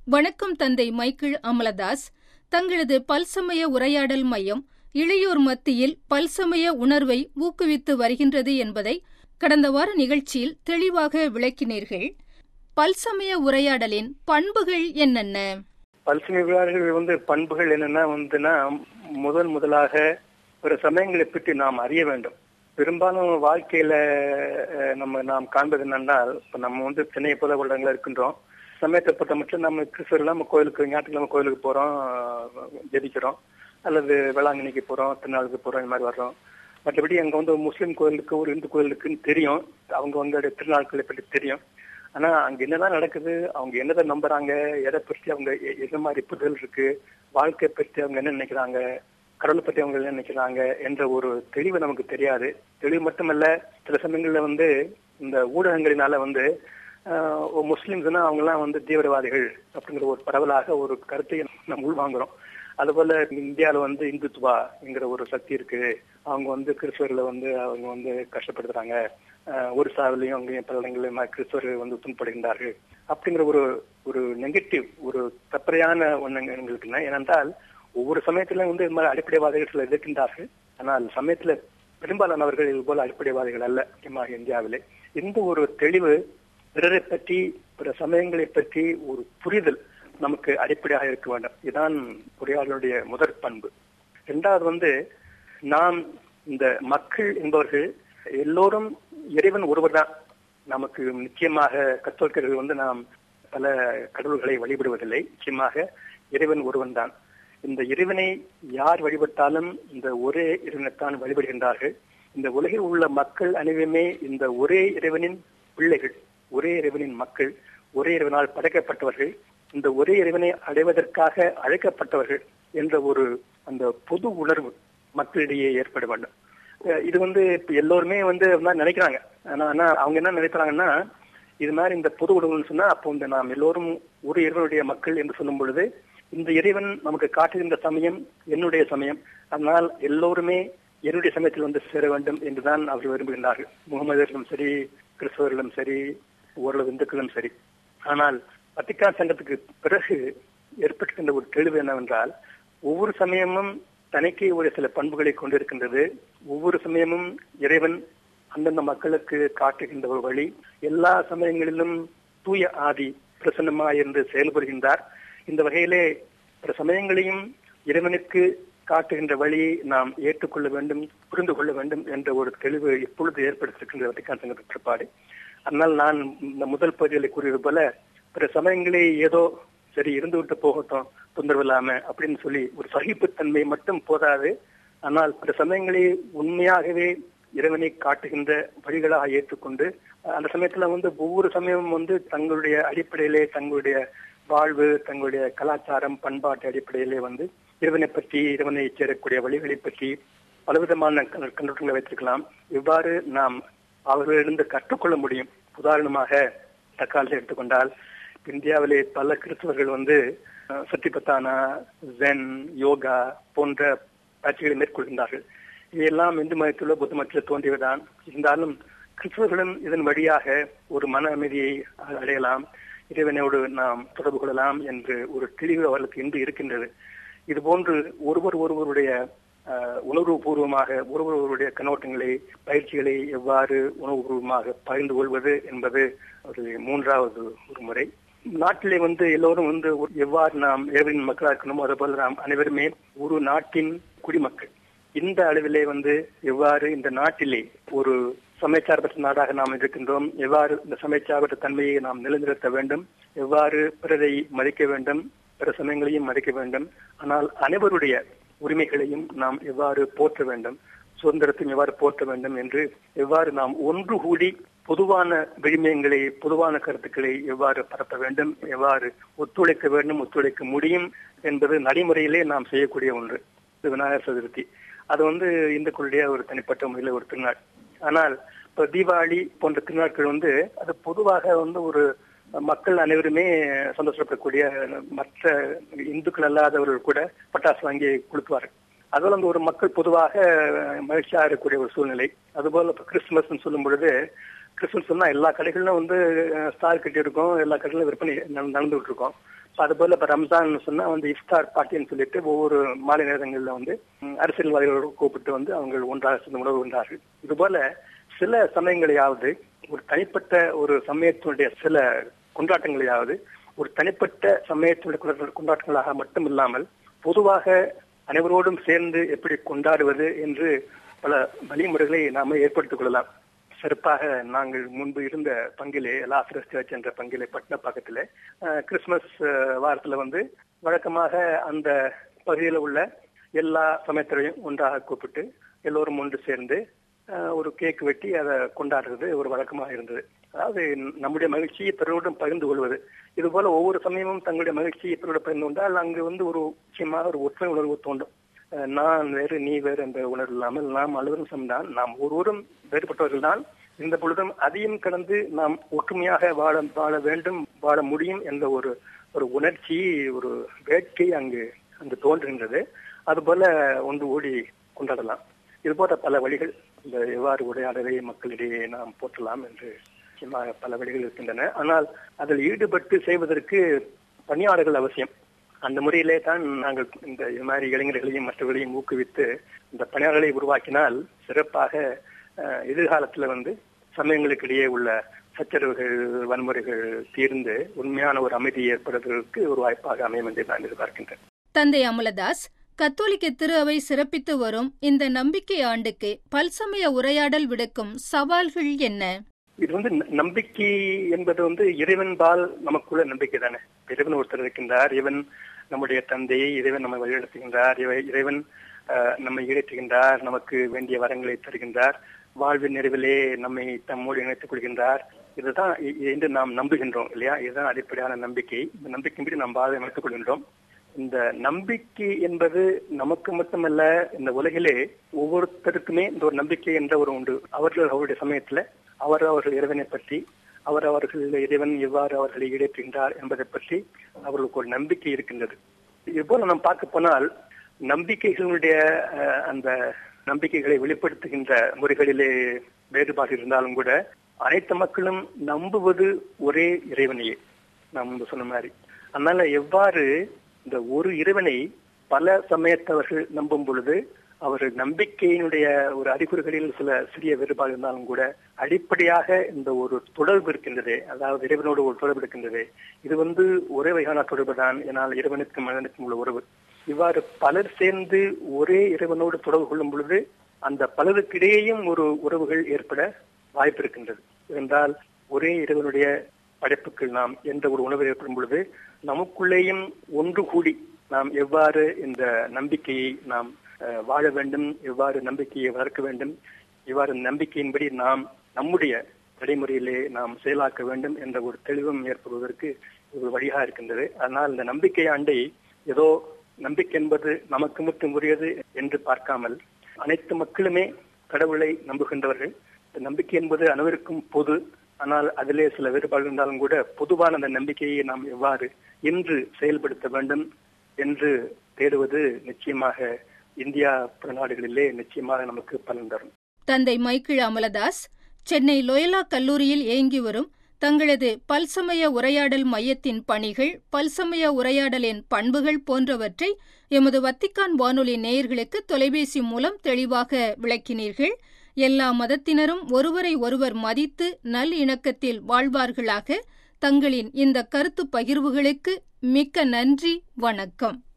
வணக்கம் தந்தை மைக்கேல் அமலதாஸ் தங்களது பல்சமய உரையாடல் மையம் இளையோர் மத்தியில் பல்சமய உணர்வை ஊக்குவித்து வருகின்றது என்பதை கடந்த வார நிகழ்ச்சியில் தெளிவாக விளக்கினீர்கள் பல்சமய உரையாடலின் பண்புகள் என்னென்ன பல்சமய விளையாடுகள் வந்து பண்புகள் என்னன்னா வந்துன்னா முதல் முதலாக பிற சமயங்களை பற்றி நாம் அறிய வேண்டும் பெரும்பாலும் வாழ்க்கையில அஹ், நம்ம நாம் காண்பது என்னென்னால் இப்ப நம்ம வந்து சென்னையை போல வருடங்களா இருக்கின்றோம் சமயத்தை பொறுத்த மட்டும் நம்ம கிறிஸ்தவர்கள் நம்ம கோயிலுக்கு ஞாயிற்றுக்கிழமை கோயிலுக்கு போறோம் அஹ், ஜெபிக்கிறோம் அல்லது வேளாங்கண்ணிக்கு போறோம் திருநாளுக்கு போறோம் இந்த மாதிரி வர்றோம் மற்றபடி அங்க வந்து ஒரு முஸ்லீம் கோயிலுக்கு ஒரு இந்து கோயிலுக்குன்னு தெரியும் அவங்க அவங்களுடைய திருநாட்களை பற்றி தெரியும் ஆனா அங்க என்னதான் நடக்குது அவங்க என்னதை நம்புறாங்க எதை பற்றி அவங்க எ- எந்த மாதிரி புரிதல் இருக்கு வாழ்க்கை பற்றி அவங்க என்ன நினைக்கிறாங்க கடவுளை பற்றி அவங்க என்ன நினைக்கிறாங்க என்ற ஒரு தெளிவு நமக்கு தெரியாது தெளிவு மட்டுமல்ல சில சமயங்கள்ல வந்து இந்த ஊடகங்களினால வந்து ஆஹ், ஒரு முஸ்லிம்ஸ்னா அவங்க எல்லாம் வந்து தீவிரவாதிகள் அப்படிங்கிற ஒரு பரவலாக ஒரு கருத்தை நம்ம உள்வாங்குறோம் அதுபோல இந்தியாவில் வந்து இந்துத்துவா என்கிற ஒரு சக்தி இருக்கு அவங்க வந்து கிறிஸ்தவர்களை வந்து அவங்க வந்து கஷ்டப்படுத்துறாங்க ஆஹ், ஒரு சாவிலையும் அங்கேயும் பல இடங்களிலும் கிறிஸ்தவர்கள் வந்து துன்படுகின்றார்கள் அப்படிங்கிற ஒரு ஒரு நெகட்டிவ் ஒரு தப்பறையான ஒண்ணு எங்களுக்குன்னா ஏனென்றால் ஒவ்வொரு சமயத்திலும் வந்து இது மாதிரி அடிப்படைவாதிகள் சிலர் இருக்கின்றார்கள் ஆனால் சமயத்துல பெரும்பாலானவர்கள் இது போல அடிப்படைவாதிகள் அல்ல முக்கியமாக இந்தியாவிலே இந்த ஒரு தெளிவு பிறரை பற்றி பிற சமயங்களை பற்றி ஒரு புரிதல் நமக்கு அடிப்படையாக இருக்க வேண்டும் இதுதான் பொறியாளருடைய முதற் பண்பு இரண்டாவது வந்து நாம் இந்த மக்கள் என்பவர்கள் எல்லோரும் இறைவன் ஒருவர் தான் நமக்கு நிச்சயமாக கத்தோலிக்கர்கள் வந்து நாம் பல கடவுள்களை வழிபடுவதில்லை நிச்சயமாக இறைவன் ஒருவன் தான் இந்த இறைவனை யார் வழிபட்டாலும் இந்த ஒரே இறைவனைத்தான் வழிபடுகின்றார்கள் இந்த உலகில் உள்ள மக்கள் அனைவருமே இந்த ஒரே இறைவனின் பிள்ளைகள் ஒரே இறைவனின் மக்கள் ஒரே இறைவனால் படைக்கப்பட்டவர்கள் இந்த ஒரே இறைவனை அடைவதற்காக அழைக்கப்பட்டவர்கள் என்ற ஒரு அந்த பொது உணர்வு மக்களிடையே ஏற்பட வேண்டும் அஹ் இது வந்து இப்ப எல்லோருமே வந்து அது மாதிரி நினைக்கிறாங்க ஆனா ஆனா அவங்க என்ன நினைக்கிறாங்கன்னா இது மாதிரி இந்த பொது உணர்வுன்னு சொன்னா அப்போ இந்த நாம் எல்லோரும் ஒரு இறைவனுடைய மக்கள் என்று சொல்லும் பொழுது இந்த இறைவன் நமக்கு காட்டுகின்ற சமயம் என்னுடைய சமயம் அதனால் எல்லோருமே என்னுடைய சமயத்தில் வந்து சேர வேண்டும் என்றுதான் அவர்கள் விரும்புகின்றார்கள் முகமதர்களும் சரி கிறிஸ்தவர்களும் சரி ஓரளவு இந்துக்களும் சரி ஆனால் வத்திக்கான் சங்கத்துக்கு பிறகு ஏற்பட்டிருக்கின்ற ஒரு தெளிவு என்னவென்றால் ஒவ்வொரு சமயமும் தனக்கே ஒரு சில பண்புகளை கொண்டிருக்கின்றது ஒவ்வொரு சமயமும் இறைவன் அந்தந்த மக்களுக்கு காட்டுகின்ற ஒரு வழி எல்லா சமயங்களிலும் தூய ஆதி பிரசன்னமாய் இருந்து செயல்படுகின்றார் இந்த வகையிலே பிற சமயங்களையும் இறைவனுக்கு காட்டுகின்ற வழியை நாம் ஏற்றுக்கொள்ள வேண்டும் புரிந்து கொள்ள வேண்டும் என்ற ஒரு தெளிவு இப்பொழுது ஏற்படுத்திருக்கின்ற வத்திக்கான் சங்கத்தின் பிற்பாடு அதனால் நான் இந்த முதல் பகுதியில் கூறியது போல பிற சமயங்களே ஏதோ சரி இருந்து விட்டு போகட்டும் தொந்தரவு இல்லாம அப்படின்னு சொல்லி ஒரு சகிப்புத்தன்மை மட்டும் போதாது ஆனால் பிற சமயங்களே உண்மையாகவே இறைவனை காட்டுகின்ற வழிகளாக ஏற்றுக்கொண்டு அந்த சமயத்துல வந்து ஒவ்வொரு சமயமும் வந்து தங்களுடைய அடிப்படையிலே தங்களுடைய வாழ்வு தங்களுடைய கலாச்சாரம் பண்பாட்டு அடிப்படையிலே வந்து இறைவனை பற்றி இறைவனை சேரக்கூடிய வழிகளை பற்றி பலவிதமான கண்ண- கண்ணோட்டங்களை வைத்திருக்கலாம் இவ்வாறு நாம் அவர்களிடம் கற்றுக்கொள்ள முடியும் உதாரணமாக தக்காளத்தை எடுத்துக்கொண்டால் இந்தியாவிலே பல கிறிஸ்தவர்கள் வந்து அஹ், சத்திபத்தானா ஜென் யோகா போன்ற பயிற்சிகளை மேற்கொள்கின்றார்கள் இவையெல்லாம் இந்து மதத்திலோ புத்த மதத்திலோ தோன்றியதுதான் இருந்தாலும் கிறிஸ்தவர்களும் இதன் வழியாக ஒரு மன அமைதியை அடையலாம் இறைவனோடு நாம் தொடர்பு கொள்ளலாம் என்று ஒரு தெளிவு அவர்களுக்கு இன்று இருக்கின்றது இது போன்று ஒருவர் ஒருவருடைய அஹ், உணர்வுபூர்வமாக ஒருவர் ஒருவருடைய கண்ணோட்டங்களை பயிற்சிகளை எவ்வாறு உணர்வுபூர்வமாக பகிர்ந்து கொள்வது என்பது ஒரு மூன்றாவது ஒரு முறை நாட்டிலே வந்து எல்லோரும் வந்து ஒரு- எவ்வாறு நாம் இறைவனின் மக்களாக இருக்கணுமோ அதுபோல நாம் அனைவருமே ஒரு நாட்டின் குடிமக்கள் இந்த அளவிலே வந்து எவ்வாறு இந்த நாட்டிலே ஒரு சமயச்சார்பற்ற நாடாக நாம் இருக்கின்றோம் எவ்வாறு இந்த சமயச்சார்பற்ற தன்மையை நாம் நிலைநிறுத்த வேண்டும் எவ்வாறு பிறரை மதிக்க வேண்டும் பிற சமயங்களையும் மதிக்க வேண்டும் ஆனால் அனைவருடைய உரிமைகளையும் நாம் எவ்வாறு போற்ற வேண்டும் சுதந்திரத்தையும் எவ்வாறு போற்ற வேண்டும் என்று எவ்வாறு நாம் ஒன்று கூடி பொதுவான விழுமியங்களை பொதுவான கருத்துக்களை எவ்வாறு பரப்ப வேண்டும் எவ்வாறு ஒத்துழைக்க வேண்டும் ஒத்துழைக்க முடியும் என்பது நடைமுறையிலே நாம் செய்யக்கூடிய ஒன்று இது விநாயகர் சதுர்த்தி அது வந்து இந்துக்களுடைய ஒரு தனிப்பட்ட முறையில் ஒரு திருநாள் ஆனால் இப்ப தீபாவளி போன்ற திருநாட்கள் வந்து அது பொதுவாக வந்து ஒரு மக்கள் அனைவருமே சந்தோஷப்படக்கூடிய மற்ற இந்துக்கள் அல்லாதவர்கள் கூட பட்டாசு வாங்கி கொளுத்துவார்கள் அதுபோல அந்த ஒரு மக்கள் பொதுவாக மகிழ்ச்சியா இருக்கக்கூடிய ஒரு சூழ்நிலை அதுபோல இப்ப கிறிஸ்துமஸ் சொல்லும் பொழுது கிறிஸ்துமஸ் சொன்னா எல்லா கடைகளிலும் வந்து ஸ்டார் கட்டி இருக்கும் எல்லா கடைகளிலும் விற்பனை நடந்துகிட்டு இருக்கும் அதுபோல இப்ப ரம்ஜான் சொன்னா வந்து இஃப்தார் பார்ட்டின்னு சொல்லிட்டு ஒவ்வொரு மாலை நேரங்கள்ல வந்து ம், அரசியல்வாதிகளோடு கூப்பிட்டு வந்து அவங்க ஒன்றாக சேர்ந்து உணவு உண்டார்கள் இதுபோல சில சமயங்களையாவது ஒரு தனிப்பட்ட ஒரு சமயத்தினுடைய சில கொண்டாட்டங்களையாவது ஒரு தனிப்பட்ட சமயத்தினுடைய கொண்டாட்ட- கொண்டாட்டங்களாக மட்டும் இல்லாமல் பொதுவாக அனைவரோடும் சேர்ந்து எப்படி கொண்டாடுவது என்று பல வழிமுறைகளை நாம ஏற்படுத்திக் கொள்ளலாம் சிறப்பாக நாங்கள் முன்பு இருந்த பங்கிலே லாசரஸ் சர்ச் என்ற பங்கிலே பட்டினப்பாக்கத்திலே அஹ், கிறிஸ்துமஸ் அஹ், வாரத்துல வந்து வழக்கமாக அந்த பகுதியில் உள்ள எல்லா சமயத்திலையும் ஒன்றாக கூப்பிட்டு எல்லோரும் ஒன்று சேர்ந்து அஹ், ஒரு கேக் வெட்டி அதை கொண்டாடுறது ஒரு வழக்கமாக இருந்தது அதாவது நம்முடைய மகிழ்ச்சியை பிறருடன் பகிர்ந்து கொள்வது இது போல ஒவ்வொரு சமயமும் தங்களுடைய மகிழ்ச்சியை பிறருடன் பகிர்ந்து கொண்டால் அங்கு வந்து ஒரு நிச்சயமாக ஒரு ஒற்றுமை உணர்வு தோன்றும் அஹ், நான் வேறு நீ வேறு என்ற உணர்வு இல்லாமல் நாம் அலுவலகம் சமதான் நாம் ஒருவரும் வேறுபட்டவர்கள் தான் இந்த பொழுதும் அதையும் கடந்து நாம் ஒற்றுமையாக வாழ வாழ வேண்டும் வாழ முடியும் என்ற ஒரு ஒரு உணர்ச்சி ஒரு வேட்கை அங்கு அங்கு தோன்றுகின்றது அதுபோல ஒன்று ஓடி கொண்டாடலாம் இது போன்ற பல வழிகள் இந்த எவ்வாறு உரையாடலை மக்களிடையே நாம் போற்றலாம் என்று நிச்சயமாக பல வழிகள் இருக்கின்றன ஆனால் அதில் ஈடுபட்டு செய்வதற்கு பணியாளர்கள் அவசியம் அந்த முறையிலே தான் நாங்கள் இந்த இது மாதிரி இளைஞர்களையும் மற்றவர்களையும் ஊக்குவித்து இந்த பணியாளர்களை உருவாக்கினால் சிறப்பாக அஹ், எதிர்காலத்துல வந்து சமயங்களுக்கு இடையே உள்ள சச்சரவுகள் வன்முறைகள் தீர்ந்து உண்மையான ஒரு அமைதி ஏற்படுவதற்கு ஒரு வாய்ப்பாக அமையும் என்று நான் எதிர்பார்க்கின்றேன் தந்தை அமலதாஸ் கத்தோலிக்க திரு அவை சிறப்பித்து வரும் இந்த நம்பிக்கை ஆண்டுக்கு பல்சமய உரையாடல் விடுக்கும் சவால்கள் என்ன இது வந்து ந- நம்பிக்கை என்பது வந்து இறைவன்பால் நமக்குள்ள நம்பிக்கை தானே இறைவன் ஒருத்தர் இருக்கின்றார் இவன் நம்முடைய தந்தை இறைவன் நம்மை வழிநடத்துகின்றார் இவை- இறைவன் அஹ், நம்மை ஈடேற்றுகின்றார் நமக்கு வேண்டிய வரங்களை தருகின்றார் வாழ்வின் நிறைவிலே நம்மை தம்மோடு இணைத்துக் கொள்கின்றார் இதுதான் இ- என்று நாம் நம்புகின்றோம் இல்லையா இதுதான் அடிப்படையான நம்பிக்கை இந்த நம்பிக்கையின்படி நாம் வாழ அமைத்துக் கொள்கின்றோம் இந்த நம்பிக்கை என்பது நமக்கு மட்டுமல்ல இந்த உலகிலே ஒவ்வொருத்தருக்குமே இந்த ஒரு நம்பிக்கை என்ற ஒரு உண்டு அவர்கள் அவருடைய சமயத்துல அவர் அவர்கள் இறைவனை பற்றி அவர் அவர்கள் இறைவன் எவ்வாறு அவர்களை ஈடேற்றுகின்றார் என்பதை பற்றி அவர்களுக்கு ஒரு நம்பிக்கை இருக்கின்றது இது போல நாம் பார்க்க போனால் நம்பிக்கைகளுடைய அஹ், அந்த நம்பிக்கைகளை வெளிப்படுத்துகின்ற முறைகளிலே வேறுபாடு இருந்தாலும் கூட அனைத்து மக்களும் நம்புவது ஒரே இறைவனையே நான் முன்பு சொன்ன மாதிரி அதனால எவ்வாறு இந்த ஒரு இறைவனை பல சமயத்தவர்கள் நம்பும் பொழுது அவர்கள் நம்பிக்கையினுடைய ஒரு அறிகுறிகளில் சில சிறிய வேறுபாடு இருந்தாலும் கூட அடிப்படையாக இந்த ஒரு தொடர்பு இருக்கின்றது அதாவது இறைவனோடு ஒரு தொடர்பு இருக்கின்றது இது வந்து ஒரே வகையான தொடர்பு தான் என்னால் இறைவனுக்கும் மனிதனுக்கும் உள்ள உறவு இவ்வாறு பலர் சேர்ந்து ஒரே இறைவனோடு தொடர்பு கொள்ளும் பொழுது அந்த பலருக்கிடையேயும் ஒரு உறவுகள் ஏற்பட வாய்ப்பு இருக்கின்றது என்றால் ஒரே இறைவனுடைய படைப்புகள் நாம் என்ற ஒரு உணர்வு ஏற்படும் பொழுது நமக்குள்ளேயும் ஒன்று கூடி நாம் எவ்வாறு இந்த நம்பிக்கையை நாம் அஹ், வாழ வேண்டும் எவ்வாறு நம்பிக்கையை வளர்க்க வேண்டும் இவ்வாறு நம்பிக்கையின்படி நாம் நம்முடைய நடைமுறையிலே நாம் செயலாக்க வேண்டும் என்ற ஒரு தெளிவும் ஏற்படுவதற்கு ஒரு வழியாக இருக்கின்றது அதனால் இந்த நம்பிக்கை ஆண்டை ஏதோ நம்பிக்கை என்பது நமக்கு மட்டும் உரியது என்று பார்க்காமல் அனைத்து மக்களுமே கடவுளை நம்புகின்றவர்கள் இந்த நம்பிக்கை என்பது அனைவருக்கும் பொது ஆனால் அதிலே சில வேறுபாடு இருந்தாலும் கூட பொதுவான அந்த நம்பிக்கையை நாம் எவ்வாறு இன்று செயல்படுத்த வேண்டும் என்று தேடுவது நிச்சயமாக இந்தியா பிற நாடுகளிலே நிச்சயமாக நமக்கு பலன் தரும் தந்தை மைக்கிள் அமலதாஸ் சென்னை லோயலா கல்லூரியில் இயங்கி வரும் தங்களது பல்சமய உரையாடல் மையத்தின் பணிகள் பல்சமய உரையாடலின் பண்புகள் போன்றவற்றை எமது வத்திக்கான் வானொலி நேயர்களுக்கு தொலைபேசி மூலம் தெளிவாக விளக்கினீர்கள் எல்லா மதத்தினரும் ஒருவரை ஒருவர் மதித்து நல் இணக்கத்தில் வாழ்வார்களாக தங்களின் இந்த கருத்து பகிர்வுகளுக்கு மிக்க நன்றி வணக்கம்